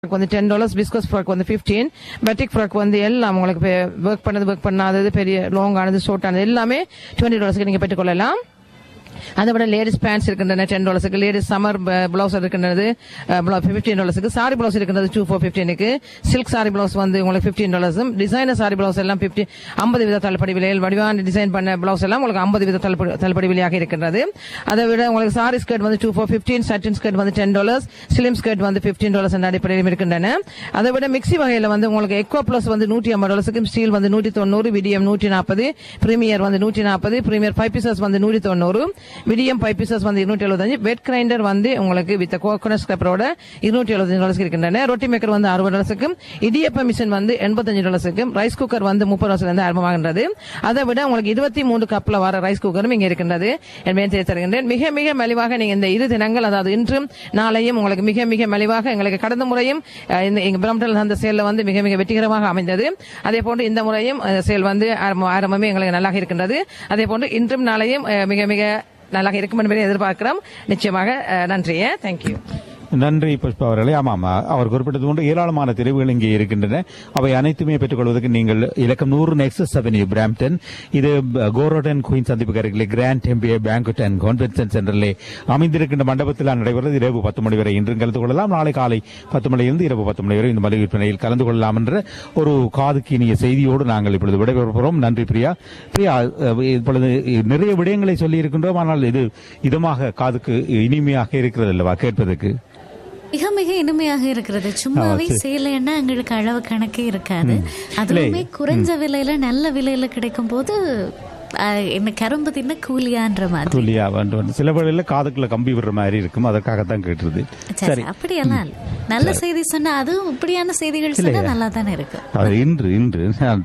வந்து ten dollars பிஸ்கஸ் frock வந்து ஃபிஃப்டீன் பெட்டிக் ஃப்ராக் வந்து எல்லாம் உங்களுக்கு ஒர்க் பண்ணது ஒர்க் பண்ணாதது பெரிய லாங் ஆனது ஷார்ட் ஆனது எல்லாமே டுவெண்ட்டி டாலர்ஸ்க்கு நீங்க பெற்றுக்கொள்ளலாம் அதை விட லேடிஸ் பேண்ட்ஸ் இருக்கின்றன டென் டாலர்ஸுக்கு லேடிஸ் சம்மர் பிளவுஸ் இருக்கின்றது ஃபிஃப்டீன் டாலர்ஸுக்கு சாரி பிளவுஸ் இருக்கின்றது டூ ஃபோர் ஃபிஃப்டீனுக்கு சில்க் சாரி பிளவுஸ் வந்து உங்களுக்கு ஃபிஃப்டீன் டாலர்ஸும் டிசைனர் சாரி பிளவுஸ் எல்லாம் ஃபிஃப்டி ஐம்பது வித தள்ளுபடி விலையில் வடிவான டிசைன் பண்ண பிளவுஸ் எல்லாம் உங்களுக்கு ஐம்பது வித தள்ளுபடி தள்ளுபடி விலையாக இருக்கின்றது அதை விட உங்களுக்கு சாரி ஸ்கர்ட் வந்து two four fifteen satin skirt வந்து டென் டாலர்ஸ் ஸ்லிம் ஸ்கர்ட் வந்து ஃபிஃப்டீன் டாலர்ஸ் என்ற அடிப்படையில் இருக்கின்றன அதை விட மிக்சி வகையில் வந்து உங்களுக்கு எக்கோ பிளஸ் வந்து நூற்றி ஐம்பது டாலர்ஸுக்கு ஸ்டீல் வந்து நூற்றி தொண்ணூறு விடியம் நூற்றி நாற்பது பிரீமியர் வந்து நூற்றி நாற்பது பிரீமியர் ஃபைவ் பீசஸ் வந்து நூற்றி தொண்ணூறு விடியம் ஃபைவ் பீசஸ் வந்து இருநூற்றி எழுபத்தஞ்சு வெட் கிரைண்டர் வந்து உங்களுக்கு வித் கோகோனட் ஸ்கிரப்பரோட இருநூற்றி எழுபத்தஞ்சு டாலர்ஸ்க்கு இருக்கின்றன ரொட்டி மேக்கர் வந்து அறுபது டாலர்ஸுக்கும் இடியப்ப மிஷின் வந்து எண்பத்தஞ்சு டாலர்ஸுக்கும் ரைஸ் குக்கர் வந்து முப்பது டாலர்ஸ்ல இருந்து ஆரம்பமாகின்றது அதை விட உங்களுக்கு இருபத்தி மூன்று கப்ல வர ரைஸ் குக்கரும் இங்க இருக்கின்றது என்பதை தெரிவித்து தருகின்றேன் மிக மிக மலிவாக நீங்க இந்த இரு தினங்கள் அதாவது இன்றும் நாளையும் உங்களுக்கு மிக மிக மலிவாக எங்களுக்கு கடந்த முறையும் அஹ், இந்த எங்க பிரம்டல் அந்த சேல்ல வந்து மிக மிக வெற்றிகரமாக அமைந்தது அதே போன்று இந்த முறையும் அஹ், சேல் வந்து ஆரம்ப- ஆரம்பமே எங்களுக்கு நல்லாக இருக்கின்றது அதே போன்று இன்றும் நாளையும் அஹ், மிக மிக நல்லாக இருக்கும் என்பதை எதிர்பார்க்கிறோம் நிச்சயமாக அஹ், நன்றி தேங்க்யூ நன்றி புஷ்பா அவர்களே ஆமாம் அவர் குறிப்பிட்டது போன்று ஏராளமான தெரிவுகள் இங்கே இருக்கின்றன அவை அனைத்துமே பெற்றுக்கொள்வதற்கு நீங்கள் இலக்கம் நூறு நெக்ஸஸ் அவென்யூ பிராம்டன் இது கோரோடன் குயின் சந்திப்புக்கு அருகிலே grand Empire banquet and convention சென்டரிலே அமைந்திருக்கின்ற மண்டபத்தில் நடைபெறுவது இரவு பத்து மணி வரை இன்றும் கலந்து கொள்ளலாம் நாளை காலை பத்து மணியிலிருந்து இரவு பத்து மணி வரை இந்த மலிவு விற்பனையில் கலந்து கொள்ளலாம் என்ற ஒரு காதுக்கு இனிய செய்தியோடு நாங்கள் இப்பொழுது விடைபெறுகிறோம் நன்றி பிரியா பிரியா அஹ், இப்பொழுது நிறைய விடயங்களை சொல்லி இருக்கின்றோம் ஆனால் இது இதமாக காதுக்கு இனிமையாக இருக்கிறது அல்லவா கேட்பதற்கு மிக மிக இனிமையாக இருக்கிறது சும்மாவே சரி. சேலைன்னா எங்களுக்கு அளவு கணக்கே இருக்காது அதுவுமே குறைஞ்ச விலையில நல்ல விலையில கிடைக்கும் போது அஹ், என்ன கரும்பு தின்ன கூலியான்ற மாதிரி துல்லியா வேண்டும் சில வேளையில காதுக்குள்ள கம்பி விடுற மாதிரி இருக்கும் அதற்காகத்தான் கேட்டுருது சரி, சரி அப்படியெல்லாம் இல்ல. நல்ல செய்தி சொன்னா அதுவும் இப்படியான செய்திகள் சொன்னா இல்லையா? நல்லா தானே இருக்கு அது இன்று இன்று நான்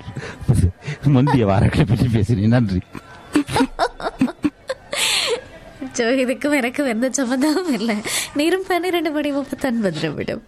முந்தைய வாரங்களை பற்றி பேசினேன் நன்றி சோ, இதுக்கும் எனக்கும் எந்த சம்மந்தமும் இல்லை நேரம் பன்னிரண்டு மணி முப்பத்தொன்பது நிமிடம்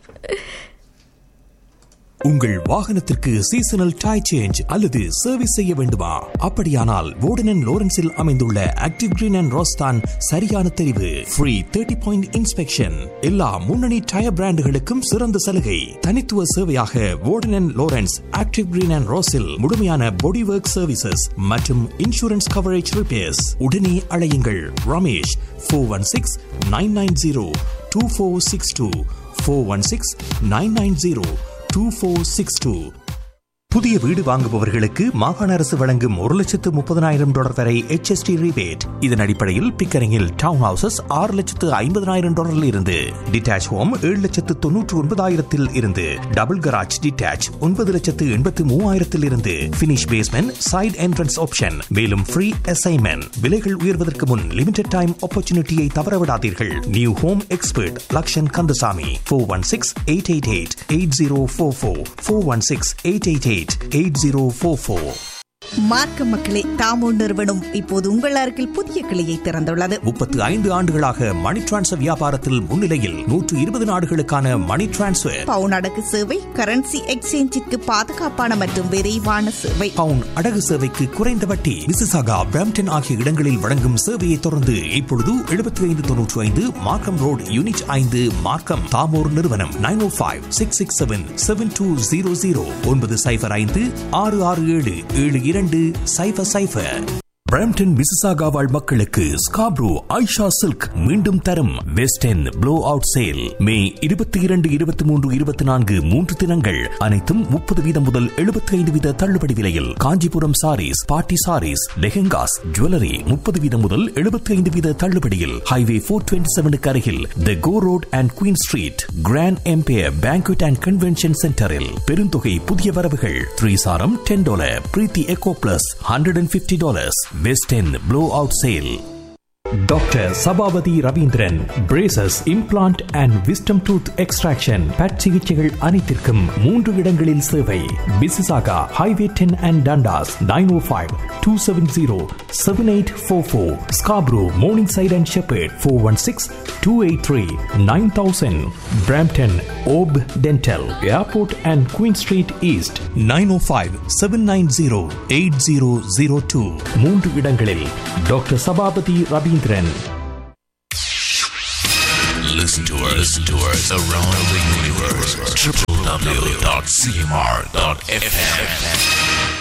உங்கள் வாகனத்திற்கு சீசனல் டை சேஞ்ச் அல்லது சர்வீஸ் செய்ய வேண்டுமா அப்படியானால் வோர்டன் லோரன்ஸில் அமைந்துள்ள ஆக்டிவ் கிரீன் அண்ட் ரோஸ்தான் சரியான தெரிவு ஃப்ரீ தேர்ட்டி பாயிண்ட் இன்ஸ்பெக்ஷன் எல்லா முன்னணி டயர் பிராண்டுகளுக்கும் சிறந்த சலுகை தனித்துவ சேவையாக Warden Lawrence active green and ரோஸில் முழுமையான பாடி ஒர்க் சர்வீசஸ் மற்றும் இன்சூரன்ஸ் கவரேஜ் ரிப்பேர்ஸ் உடனே அழையுங்கள் Ramesh four one six nine nine zero two four six two four one six nine nine zero two four six two புதிய வீடு வாங்குபவர்களுக்கு மாகாண அரசு வழங்கும் ஒரு லட்சத்து முப்பதனாயிரம் டாலர் வரை HST rebate இதன் அடிப்படையில் பிக்கரிங்கில் டவுன் ஹவுசஸ் ஆறு லட்சத்து ஐம்பதனாயிரம் டாலரில் இருந்து டிட்டாச் ஹோம் ஏழு லட்சத்து தொன்னூற்று ஒன்பதாயிரத்தில் இருந்து டபுள் கராஜ் டிட்டாச் ஒன்பது லட்சத்து எண்பத்து மூவாயிரத்தில் இருந்து finish basement side entrance option மேலும் ஃப்ரீ அசைன்மெண்ட் விலைகள் உயர்வதற்கு முன் லிமிடெட் டைம் ஆப்பர்ச்சுனிட்டியை தவறவிடாதீர்கள் new home expert Lakshan Kandasamy four one six eight eight eight eight zero four four four one six eight eight eight eight zero four four மார்க்க மக்களே தாமோ நிறுவனம் இப்போது உங்கள் அருகில் புதிய கிளையை திறந்துள்ளது முப்பத்து ஐந்து ஆண்டுகளாக மணி டிரான்ஸ்ஃபர் வியாபாரத்தில் முன்னிலையில் நூற்று இருபது நாடுகளுக்கான மணி டிரான்ஸ்ஃபர் பவுன் அடகு சேவை கரன்சி எக்ஸ்சேஞ்சிற்கு பாதுகாப்பான மற்றும் விரைவான சேவை பவுன் அடகு சேவைக்கு குறைந்த வட்டி மிசிசாகா பிரம்டன் ஆகிய இடங்களில் வழங்கும் சேவையை தொடர்ந்து இப்பொழுது எழுபத்தி ஐந்து தொன்னூற்றி ஐந்து மார்க்கம் ரோட் யூனிட் ஐந்து மார்க்கம் தாமோர் நிறுவனம் nine O five six six seven seven two zero zero ஒன்பது சைபர் ஐந்து ஆறு ஆறு ஏழு ஏழு இரண்டு சைபர் சைபர் பிரம்டன் மிசிசாகா வாழ் மக்களுக்கு ஸ்காப்ரோ ஐஷா சில்க் மீண்டும் தரும் west end blow out sale May இருபத்தி இரண்டு இருபத்தி மூன்று இருபத்தி நான்கு மூன்று தினங்கள் அனைத்தும் முப்பது வீதம் முதல் எழுபத்தி ஐந்து வீத தள்ளுபடி விலையில் காஞ்சிபுரம் சாரீஸ் பாட்டி சாரீஸ் லெஹெங்காஸ் ஜுவல்லரி முப்பது வீதம் முதல் எழுபத்தி ஐந்து வீத தள்ளுபடியில் ஹைவே போர் டுவெண்ட்டி செவனுக்கு அருகில் the Gore Road and Queen Street Grand Empire banquet and convention சென்டரில் பெருந்தொகை புதிய வரவுகள் த்ரீ சாரம் ten dollar Preethi eco plus hundred and fifty dollars west end blow out sale doctor Sabapathy Ravindran braces implant and wisdom tooth extraction பட் சிகிச்சைகள் அனைத்திற்கும் மூன்று இடங்களில் சேவை Mississauga highway ten and Dundas nine O five two seven zero seven eight four four Scarborough morningside and shepherd four one six two eight three nine thousand Brampton ஓப் dental airport and Queen Street East nine O five seven nine zero eight zero zero two மூன்று இடங்களில் doctor Sabapathy Ravindran Listen Listen to us, listen to us around the universe. www.cmr.fm.